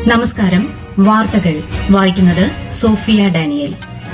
നമസ്കാരം വാർത്തകൾ വായിക്കുന്നത് സോഫിയ ഡാനിയേൽ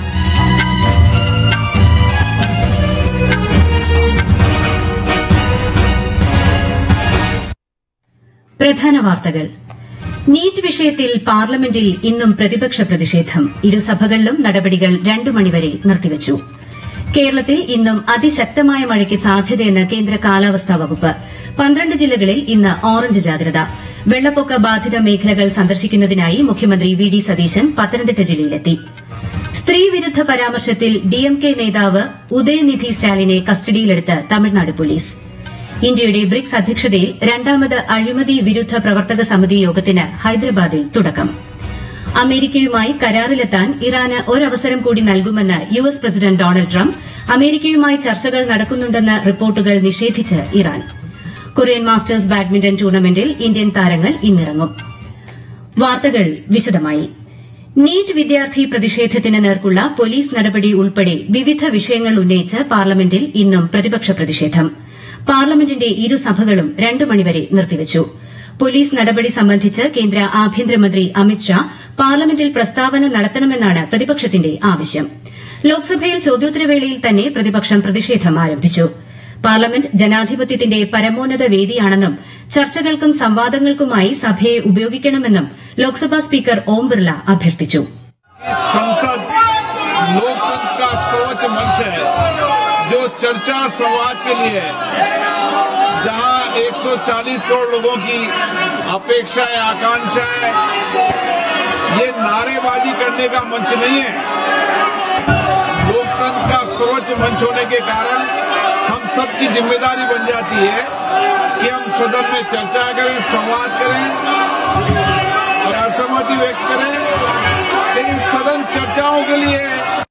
പ്രധാന വാർത്തകൾ നീറ്റ് വിഷയത്തിൽ പാർലമെന്റിൽ ഇന്നും പ്രതിപക്ഷ പ്രതിഷേധം ഇരുസഭകളിലും നടപടികൾ രണ്ടു മണിവരെ നിർത്തിവച്ചു കേരളത്തിൽ ഇന്നും അതിശക്തമായ മഴയ്ക്ക് സാധ്യതയെന്ന് കേന്ദ്ര കാലാവസ്ഥാ വകുപ്പ് പന്ത്രണ്ട് ജില്ലകളിൽ ഇന്ന് ഓറഞ്ച് ജാഗ്രത വെള്ളപ്പൊക്ക ബാധിത മേഖലകൾ സന്ദർശിക്കുന്നതിനായി മുഖ്യമന്ത്രി വി ഡി സതീശൻ പത്തനംതിട്ട ജില്ലയിലെത്തി സ്ത്രീവിരുദ്ധ പരാമർശത്തിൽ ഡിഎംകെ നേതാവ് ഉദയനിധി സ്റ്റാലിനെ കസ്റ്റഡിയിലെടുത്ത് തമിഴ്നാട് പോലീസ് ഇന്ത്യയുടെ ബ്രിക്സ് അധ്യക്ഷതയിൽ രണ്ടാമത് അഴിമതി വിരുദ്ധ പ്രവർത്തക സമിതി യോഗത്തിന് ഹൈദരാബാദിൽ തുടക്കം അമേരിക്കയുമായി കരാറിലെത്താൻ ഇറാന് ഒരവസരം കൂടി നൽകുമെന്ന് U S president Donald Trump അമേരിക്കയുമായി ചർച്ചകൾ നടക്കുന്നുണ്ടെന്ന റിപ്പോർട്ടുകൾ നിഷേധിച്ച് ഇറാൻ കൊറിയൻ മാസ്റ്റേഴ്സ് ബാഡ്മിന്റൺ ടൂർണമെന്റിൽ ഇന്ത്യൻ താരങ്ങൾ ഇന്നിറങ്ങും വാർത്തകൾ വിശദമായി നീറ്റ് വിദ്യാർത്ഥി പ്രതിഷേധത്തിന് നേർക്കുള്ള പോലീസ് നടപടി ഉൾപ്പെടെ വിവിധ വിഷയങ്ങൾ ഉന്നയിച്ച് പാർലമെന്റിൽ ഇന്നും പ്രതിപക്ഷ പ്രതിഷേധം പാർലമെന്റിന്റെ ഇരുസഭകളും രണ്ടു മണിവരെ നിർത്തിവച്ചു പോലീസ് നടപടി സംബന്ധിച്ച് കേന്ദ്ര ആഭ്യന്തരമന്ത്രി അമിത്ഷാ പാർലമെന്റിൽ പ്രസ്താവന നടത്തണമെന്നാണ് പ്രതിപക്ഷത്തിന്റെ ആവശ്യം ലോക്സഭയിൽ ചോദ്യോത്തരവേളയിൽ തന്നെ പ്രതിപക്ഷം പ്രതിഷേധം ആരംഭിച്ചു പാർലമെന്റ് ജനാധിപത്യത്തിന്റെ പരമോന്നത വേദിയാണെന്നും ചർച്ചകൾക്കും സംവാദങ്ങൾക്കുമായി സഭയെ ഉപയോഗിക്കണമെന്നും ലോക്സഭാ സ്പീക്കർ ഓം ബിർല അഭ്യർത്ഥിച്ചു संसद लोकतंत्र का सर्वोच्च मंच है जो चर्चा संवाद के लिए है जहां 140 करोड़ लोगों की अपेक्षाएं आकांक्षाएं ये नारेबाजी करने का मंच नहीं है लोकतंत्र का सर्वोच्च मंच होने के कारण हम सबकी जिम्मेदारी बन जाती है कि हम सदन में चर्चा करें संवाद करें और असहमति व्यक्त करें लेकिन सदन चर्चाओं के लिए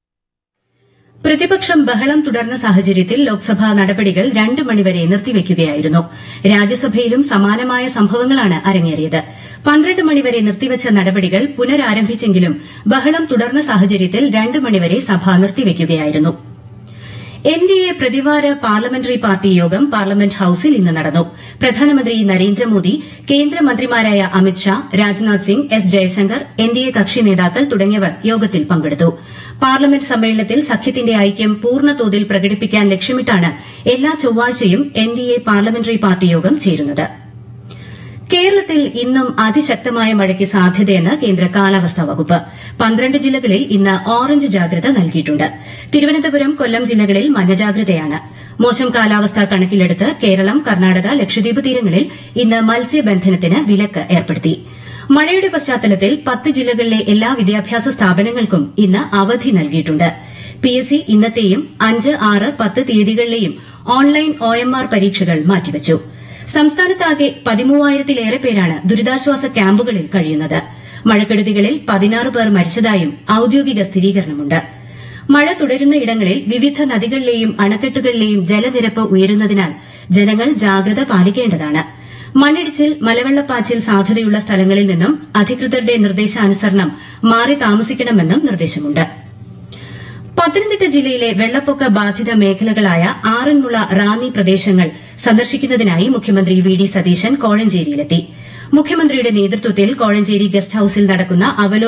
പ്രതിപക്ഷം ബഹളം തുടർന്ന സാഹചര്യത്തിൽ ലോക്സഭാ നടപടികൾ രണ്ട് മണിവരെ നിർത്തിവെക്കുകയായിരുന്നു രാജ്യസഭയിലും സമാനമായ സംഭവങ്ങളാണ് അരങ്ങേറിയത് പന്ത്രണ്ട് മണിവരെ നിർത്തിവച്ച നടപടികൾ പുനരാരംഭിച്ചെങ്കിലും ബഹളം തുടർന്ന സാഹചര്യത്തിൽ രണ്ട് മണിവരെ സഭ നിർത്തിവെക്കുകയായിരുന്നു എൻ ഡി എ പ്രതിവാര പാർലമെന്ററി പാർട്ടി യോഗം പാർലമെന്റ് ഹൌസിൽ ഇന്ന് നടന്നു പ്രധാനമന്ത്രി നരേന്ദ്രമോദി കേന്ദ്രമന്ത്രിമാരായ Amit Shah Rajnath Singh S Jaishankar N D A കക്ഷി നേതാക്കൾ തുടങ്ങിയവർ യോഗത്തിൽ പങ്കെടുത്തു പാർലമെന്റ് സമ്മേളനത്തിൽ സഖ്യത്തിന്റെ ഐക്യം പൂർണ്ണതോതിൽ പ്രകടിപ്പിക്കാൻ ലക്ഷ്യമിട്ടാണ് എല്ലാ ചൊവ്വാഴ്ചയും N D A parliamentary party യോഗം ചേരുന്നത് കേരളത്തിൽ ഇന്നും അതിശക്തമായ മഴയ്ക്ക് സാധ്യതയെന്ന് കേന്ദ്ര കാലാവസ്ഥാ വകുപ്പ് പന്ത്രണ്ട് ജില്ലകളിൽ ഇന്ന് ഓറഞ്ച് ജാഗ്രത നൽകിയിട്ടുണ്ട് തിരുവനന്തപുരം കൊല്ലം ജില്ലകളിൽ മഞ്ഞ ജാഗ്രതയാണ് മോശം കാലാവസ്ഥ കണക്കിലെടുത്ത് കേരളം കർണാടക ലക്ഷദ്വീപ് തീരങ്ങളിൽ ഇന്ന് മത്സ്യബന്ധനത്തിന് വിലക്ക് ഏർപ്പെടുത്തി മഴയുടെ പശ്ചാത്തലത്തിൽ പത്ത് ജില്ലകളിലെ എല്ലാ വിദ്യാഭ്യാസ സ്ഥാപനങ്ങൾക്കും ഇന്ന് അവധി നൽകിയിട്ടുണ്ട് പി എസ് സി ഇന്നത്തെയും അഞ്ച് ആറ് പത്ത് തീയതികളിലെയും ഓൺലൈൻ ഒ എം ആർ പരീക്ഷകൾ മാറ്റിവച്ചു സംസ്ഥാനത്താകെ പതിമൂവായിരത്തിലേറെ പേരാണ് ദുരിതാശ്വാസ ക്യാമ്പുകളിൽ കഴിയുന്നത് മഴക്കെടുതികളിൽ പതിനാറ് പേർ മരിച്ചതായും ഔദ്യോഗിക സ്ഥിരീകരണമുണ്ട് മഴ തുടരുന്ന ഇടങ്ങളിൽ വിവിധ നദികളിലെയും അണക്കെട്ടുകളിലെയും ജലനിരപ്പ് ഉയരുന്നതിനാൽ ജനങ്ങൾ ജാഗ്രത പാലിക്കേണ്ടതാണ് മണ്ണിടിച്ചിൽ മലവെള്ളപ്പാച്ചിൽ സാധ്യതയുള്ള സ്ഥലങ്ങളിൽ നിന്നും അധികൃതരുടെ നിർദ്ദേശാനുസരണം മാറി താമസിക്കണമെന്നും നിർദ്ദേശമുണ്ട് പത്തനംതിട്ട ജില്ലയിലെ വെള്ളപ്പൊക്ക ബാധിത മേഖലകളായ ആറന്മുള റാന്നി പ്രദേശങ്ങൾ സന്ദർശിക്കുന്നതിനായി മുഖ്യമന്ത്രി വി ഡി സതീശൻ കോഴഞ്ചേരിയിലെത്തി മുഖ്യമന്ത്രിയുടെ നേതൃത്വത്തിൽ കോഴഞ്ചേരി ഗസ്റ്റ് ഹൌസിൽ നടക്കുന്ന അവലോകന